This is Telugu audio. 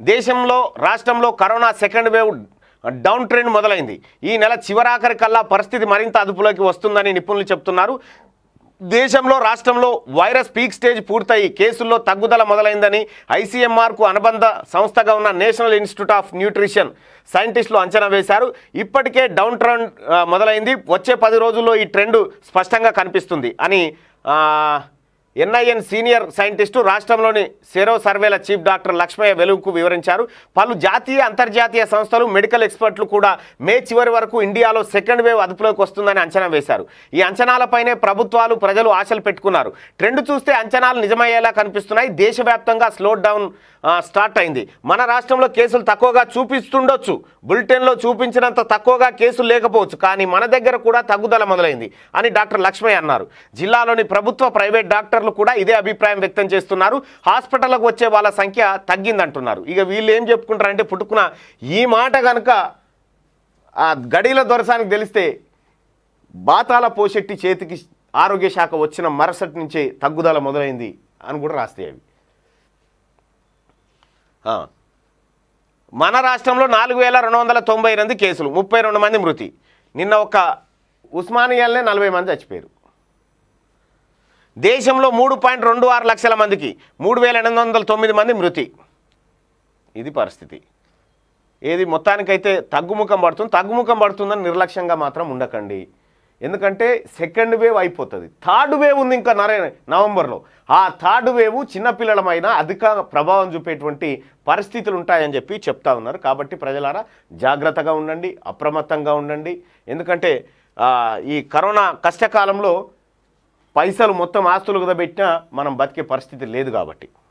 దేశంలో రాష్ట్రంలో corona second wave down trend మొదలైంది ఈ నెల చివరాఖరి కల్లా పరిస్థితి మరింత అదుపులోకి వస్తుందని నిపుణులు చెప్తున్నారు దేశంలో రాష్ట్రంలో వైరస్ పీక్ స్టేజ్ పూర్తయి కేసుల్లో తగ్గుదల మొదలైందని ఐసీఎంఆర్కు అనుబంధ సంస్థగా ఉన్న నేషనల్ ఇన్స్టిట్యూట్ ఆఫ్ న్యూట్రిషన్ సైంటిస్టులు అంచనా వేశారు ఇప్పటికే డౌన్ ట్రెండ్ ఆ, మొదలైంది వచ్చే పది రోజుల్లో ఈ ట్రెండ్ స్పష్టంగా కనిపిస్తుంది అని ఆ, ఎన్ఐఎన్ సీనియర్ సైంటిస్టు రాష్ట్రంలోని సెరో సర్వేల చీఫ్ డాక్టర్ లక్ష్మయ్య వెలుగుకు వివరించారు పలు జాతీయ అంతర్జాతీయ సంస్థలు మెడికల్ ఎక్స్పర్ట్లు కూడా మే చివరి వరకు ఇండియాలో సెకండ్ వేవ్ అదుపులోకి వస్తుందని అంచనా వేశారు ఈ అంచనాలపైనే ప్రభుత్వాలు ప్రజలు ఆశలు పెట్టుకున్నారు ట్రెండ్ చూస్తే అంచనాలు నిజమయ్యేలా కనిపిస్తున్నాయి దేశవ్యాప్తంగా స్లో డౌన్ ఆ, స్టార్ట్ అయింది మన రాష్ట్రంలో కేసులు తక్కువగా చూపిస్తుండొచ్చు బులెటిన్లో చూపించినంత తక్కువగా కేసులు లేకపోవచ్చు కానీ మన దగ్గర కూడా తగ్గుదల మొదలైంది అని డాక్టర్ లక్ష్మయ్య అన్నారు జిల్లాలోని ప్రభుత్వ ప్రైవేట్ డాక్టర్లు కూడా ఇదే అభిప్రాయం వ్యక్తం చేస్తున్నారు హాస్పిటల్కి వచ్చే వాళ్ళ సంఖ్య తగ్గిందంటున్నారు ఇక వీళ్ళు ఏం చెప్పుకుంటారంటే పుట్టుకున్న ఈ మాట కనుక ఆ గడిల దొరసానికి తెలిస్తే బాతాల పోషెట్టి చేతికి ఆరోగ్య శాఖ వచ్చిన మరుసటి నుంచే తగ్గుదల మొదలైంది అని కూడా రాస్తాయి అవి ఆ. మన రాష్ట్రంలో నాలుగు వేల రెండు వందల తొంభై ఎనిమిది కేసులు ముప్పై రెండు మంది మృతి నిన్న ఒక ఉస్మానియాలనే నలభై మంది చచ్చిపోయారు దేశంలో మూడు పాయింట్ రెండు ఆరు లక్షల మందికి మూడు వేల ఎనిమిది వందల తొమ్మిది మంది మృతి ఇది పరిస్థితి ఏది మొత్తానికైతే తగ్గుముఖం పడుతుంది తగ్గుముఖం పడుతుందని నిర్లక్ష్యంగా మాత్రం ఉండకండి ఎందుకంటే సెకండ్ వేవ్ అయిపోతుంది థర్డ్ వేవ్ ఉంది ఇంకా నరే నవంబర్లో ఆ థర్డ్ వేవ్ చిన్నపిల్లలమైన అధిక ప్రభావం చూపేటువంటి పరిస్థితులు ఉంటాయని చెప్పి చెప్తా ఉన్నారు కాబట్టి ప్రజలారా జాగ్రత్తగా ఉండండి అప్రమత్తంగా ఉండండి ఎందుకంటే ఆ, ఈ కరోనా కష్టకాలంలో పైసలు మొత్తం ఆస్తులు కుదబెట్టినా మనం బతికే పరిస్థితి లేదు కాబట్టి